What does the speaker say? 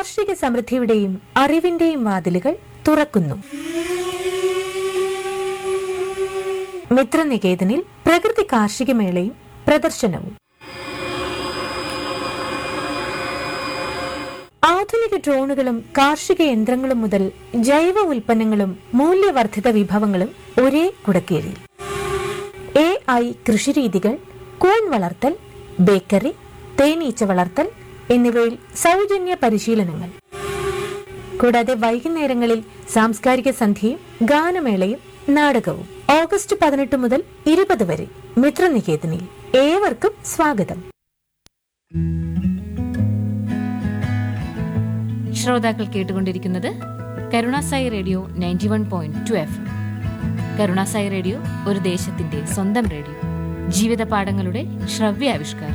കാർഷിക സമൃദ്ധിയുടെയും അറിവിന്റെയും വാതിലുകൾ തുറക്കുന്നു മിത്രനികേതനിൽ പ്രകൃതി കാർഷിക മേളയും പ്രദർശനവും ആധുനിക ഡ്രോണുകളും കാർഷിക യന്ത്രങ്ങളും മുതൽ ജൈവ ഉൽപ്പന്നങ്ങളും മൂല്യവർദ്ധിത വിഭവങ്ങളും ഒരേ കുടക്കീഴിൽ എ ഐ കൃഷിരീതികൾ കൂൺ വളർത്തൽ ബേക്കറി തേനീച്ച വളർത്തൽ എന്നിവയിൽ സൗജന്യ പരിശീലനങ്ങൾ കൂടാതെ വൈകുന്നേരങ്ങളിൽ സാംസ്കാരിക സന്ധ്യയും ഗാനമേളയും നാടകവും ഓഗസ്റ്റ് പതിനെട്ട് മുതൽ ഇരുപത് വരെ മിത്രനികേതനിൽ ഏവർക്കും സ്വാഗതം ശ്രോതാക്കൾ കേട്ടുകൊണ്ടിരിക്കുന്നത് Karunasai radio ninety one point two F Karunasai radio ഒരു ദേശത്തിന്റെ സ്വന്തം റേഡിയോ ജീവിത പാഠങ്ങളുടെ ശ്രവ്യാവിഷ്കാരം